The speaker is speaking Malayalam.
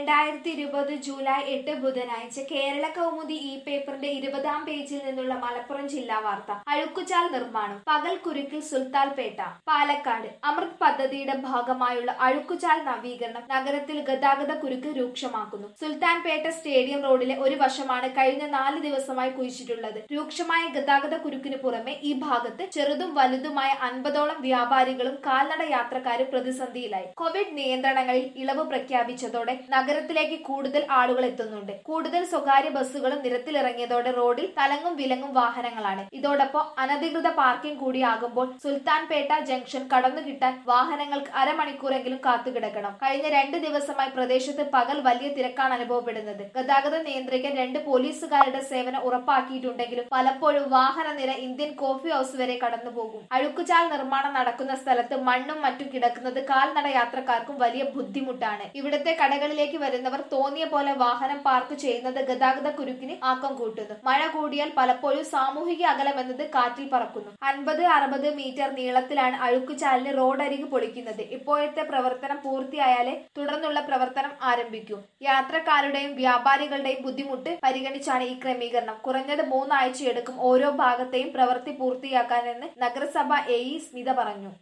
രണ്ടായിരത്തി ഇരുപത് ജൂലൈ എട്ട് ബുധനാഴ്ച കേരള കൗമുദി ഈ പേപ്പറിന്റെ ഇരുപതാം പേജിൽ നിന്നുള്ള മലപ്പുറം ജില്ലാ വാർത്ത അഴുക്കുചാൽ നിർമ്മാണം പകൽ കുരുക്കിൽ സുൽത്താൽപേട്ട പാലക്കാട് അമൃത് പദ്ധതിയുടെ ഭാഗമായുള്ള അഴുക്കുചാൽ നവീകരണം നഗരത്തിൽ ഗതാഗത കുരുക്ക് രൂക്ഷമാക്കുന്നു സുൽത്താൻപേട്ട സ്റ്റേഡിയം റോഡിലെ ഒരു വശമാണ് കഴിഞ്ഞ നാല് ദിവസമായി കുഴിച്ചിട്ടുള്ളത് രൂക്ഷമായ ഗതാഗത കുരുക്കിന് പുറമെ ഈ ഭാഗത്ത് ചെറുതും വലുതുമായ അൻപതോളം വ്യാപാരികളും കാൽനട യാത്രക്കാരും പ്രതിസന്ധിയിലായി കോവിഡ് നിയന്ത്രണങ്ങളിൽ ഇളവ് പ്രഖ്യാപിച്ചതോടെ നഗരത്തിലേക്ക് കൂടുതൽ ആളുകൾ എത്തുന്നുണ്ട് കൂടുതൽ സ്വകാര്യ ബസ്സുകളും നിരത്തിലിറങ്ങിയതോടെ റോഡിൽ തലങ്ങും വിലങ്ങും വാഹനങ്ങളാണ് ഇതോടൊപ്പം അനധികൃത പാർക്കിംഗ് കൂടിയാകുമ്പോൾ സുൽത്താൻപേട്ട ജംഗ്ഷൻ കടന്നു കിട്ടാൻ വാഹനങ്ങൾക്ക് അരമണിക്കൂറെങ്കിലും കാത്തുകിടക്കണം കഴിഞ്ഞ രണ്ട് ദിവസമായി പ്രദേശത്ത് പകൽ വലിയ തിരക്കാണ് അനുഭവപ്പെടുന്നത് ഗതാഗതം നിയന്ത്രിക്കാൻ രണ്ട് പോലീസുകാരുടെ സേവനം ഉറപ്പാക്കിയിട്ടുണ്ടെങ്കിലും പലപ്പോഴും വാഹന നിര ഇന്ത്യൻ കോഫി ഹൗസ് വരെ കടന്നുപോകും അഴുക്കുചാൽ നിർമ്മാണം നടക്കുന്ന സ്ഥലത്ത് മണ്ണും മറ്റും കിടക്കുന്നത് കാൽനട യാത്രക്കാർക്കും വലിയ ബുദ്ധിമുട്ടാണ് ഇവിടുത്തെ കടകളിലേക്ക് വരുന്നവർ തോന്നിയ പോലെ വാഹനം പാർക്ക് ചെയ്യുന്നത് ഗതാഗത കുരുക്കിന് ആക്കം കൂട്ടുന്നു മഴ കൂടിയാൽ പലപ്പോഴും സാമൂഹിക അകലം എന്നത് കാറ്റിൽ പറക്കുന്നു അൻപത് അറുപത് മീറ്റർ നീളത്തിലാണ് അഴുക്കുചാലിന് റോഡരിക് പൊളിക്കുന്നത് ഇപ്പോഴത്തെ പ്രവർത്തനം പൂർത്തിയായാലേ തുടർന്നുള്ള പ്രവർത്തനം ആരംഭിക്കൂ യാത്രക്കാരുടെയും വ്യാപാരികളുടെയും ബുദ്ധിമുട്ട് പരിഗണിച്ചാണ് ഈ ക്രമീകരണം കുറഞ്ഞത് മൂന്നാഴ്ച എടുക്കും ഓരോ ഭാഗത്തെയും പ്രവൃത്തി പൂർത്തിയാക്കാനെന്ന് നഗരസഭ എ ഇ സ്മിത പറഞ്ഞു